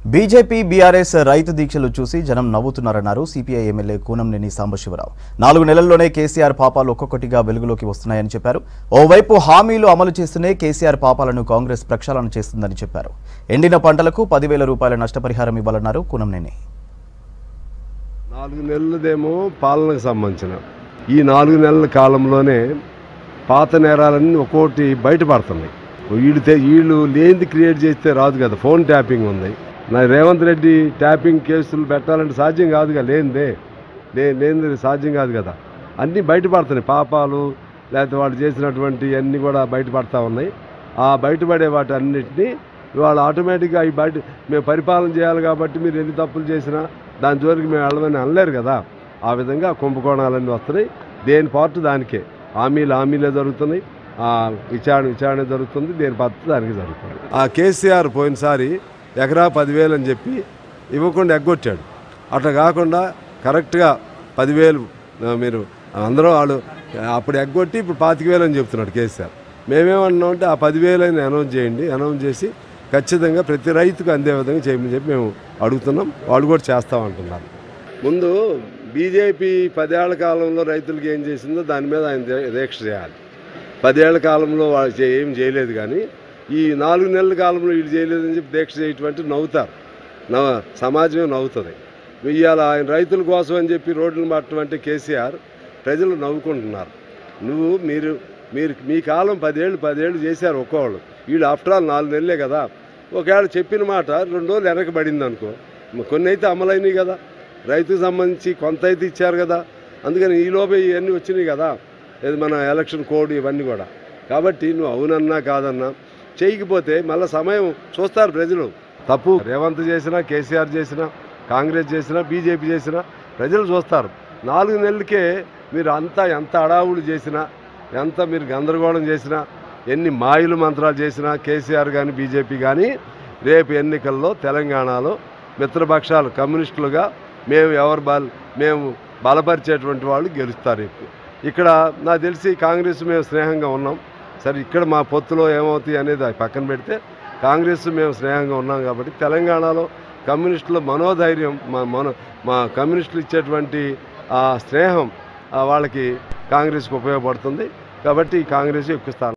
BJP BRS రైతు దీక్షలు చూసి జనం నవ్వుతున్నారన్నారు సిపిఐ ఎమ్మెల్యే కూనంనేని సాంబశివరావు నాలుగు నెలల్లోనే కేసీఆర్ పాపాలు ఒక్కొక్కటిగా వెలుగులోకి వస్తున్నాయని చెప్పారు ఓవైపు హామీలు అమలు చేస్తూనే కేసీఆర్ పాపాలను కాంగ్రెస్ ప్రక్షాళన చేస్తుందని చెప్పారు ఎండిన పంటలకు పదివేల రూపాయల నష్టపరిహారం ఇవ్వాలన్నారు కూనంనేని నాలుగు నెలలదేమో పాలనకు సంబంధించిన ఈ నాలుగు నెలల కాలంలోనే పాత నేరాలన్నీ ఒక్కోటి బయటపడుతున్నాయి వీళ్ళు తె- వీళ్ళు లేనిది క్రియేట్ చేస్తే రాదు కదా ఫోన్ ట్యాపింగ్ ఉంది నా రేవంత్ రెడ్డి ట్యాపింగ్ కేసులు పెట్టాలంటే సాధ్యం కాదుగా లేనిదే లే లేనిది సాధ్యం కాదు కదా అన్నీ బయటపడుతున్నాయి పాపాలు లేకపోతే వాళ్ళు చేసినటువంటి అన్నీ కూడా బయటపడతా ఉన్నాయి ఆ బయటపడే వాటి అన్నిటినీ ఇవాళ ఆటోమేటిక్గా అవి బయట మేము పరిపాలన చేయాలి కాబట్టి మీరు ఎన్ని తప్పులు చేసినా దాని జోలికి మేము వెళ్ళమని అనలేరు కదా ఆ విధంగా కుంభకోణాలన్నీ వస్తున్నాయి దేని పార్ట్ దానికే హామీలు హామీలే జరుగుతున్నాయి ఆ విచారణ విచారణ జరుగుతుంది దేని పద్ధతి దానికి జరుగుతుంది ఆ కేసీఆర్ పోయినసారి ఎకరా పదివేలు అని చెప్పి ఇవ్వకుండా ఎగ్గొట్టాడు అట్లా కాకుండా కరెక్ట్గా పదివేలు ఆ, మీరు అందరూ వాళ్ళు అప్పుడు ఎగ్గొట్టి ఇప్పుడు పాతిక వేలు అని చెప్తున్నాడు కేసీఆర్ మేమేమన్నాం అంటే ఆ పదివేలు అని అనౌన్స్ చేయండి అనౌన్స్ చేసి ఖచ్చితంగా ప్రతి రైతుకు అందే విధంగా చేయమని చెప్పి మేము అడుగుతున్నాం వాళ్ళు కూడా చేస్తామంటున్నారు ముందు బీజేపీ పదేళ్ల కాలంలో రైతులకు ఏం చేసిందో దాని మీద ఆయన దే- దీక్ష చేయాలి పదేళ్ల కాలంలో వాళ్ళు చే- ఏం చేయలేదు కానీ ఈ నాలుగు నెలల కాలంలో వీళ్ళు చేయలేదని చెప్పి దీక్ష చేయటువంటి నవ్వుతారు నవ్వ సమాజమే నవ్వుతుంది ఇవాళ ఆయన రైతుల కోసం అని చెప్పి రోడ్లు పట్టడం అంటే కేసీఆర్ ప్రజలు నవ్వుకుంటున్నారు నువ్వు మీరు మీరు మీ కాలం పదేళ్ళు పదేళ్ళు చేశారు ఒక్కోళ్ళు వీళ్ళు ఆఫ్టర్ ఆల్ నాలుగు నెలలే కదా ఒకవేళ చెప్పిన మాట రెండు రోజులు వెనకబడింది అనుకో మ- కొన్ని అయితే అమలైనవి కదా రైతుకు సంబంధించి కొంత అయితే ఇచ్చారు కదా అందుకని ఈ లోపే ఇవన్నీ వచ్చినాయి కదా ఇది మన ఎలక్షన్ కోడ్ ఇవన్నీ కూడా కాబట్టి నువ్వు అవునన్నా కాదన్నా చేయకపోతే మళ్ళీ సమయం చూస్తారు ప్రజలు తప్పు రేవంత్ చేసినా కేసీఆర్ చేసినా కాంగ్రెస్ చేసినా బీజేపీ చేసినా ప్రజలు చూస్తారు నాలుగు నెలలకే మీరు అంతా ఎంత అడావులు చేసినా ఎంత మీరు గందరగోళం చేసినా ఎన్ని మాయలు మంత్రాలు చేసినా కేసీఆర్ కానీ బీజేపీ కానీ రేపు ఎన్నికల్లో తెలంగాణలో మిత్రపక్షాలు కమ్యూనిస్టులుగా మేము ఎవరు బల మేము బలపరిచేటువంటి వాళ్ళు గెలుస్తారు రేపు ఇక్కడ నాకు తెలిసి కాంగ్రెస్ మేము స్నేహంగా ఉన్నాం సరే ఇక్కడ మా పొత్తులో ఏమవుతాయి అనేది అది పక్కన పెడితే కాంగ్రెస్ మేము స్నేహంగా ఉన్నాం కాబట్టి తెలంగాణలో కమ్యూనిస్టుల మనోధైర్యం మా మనో మా కమ్యూనిస్టులు ఇచ్చేటువంటి ఆ స్నేహం ఆ వాళ్ళకి కాంగ్రెస్కి ఉపయోగపడుతుంది కాబట్టి కాంగ్రెస్ ఎక్కువ స్థానం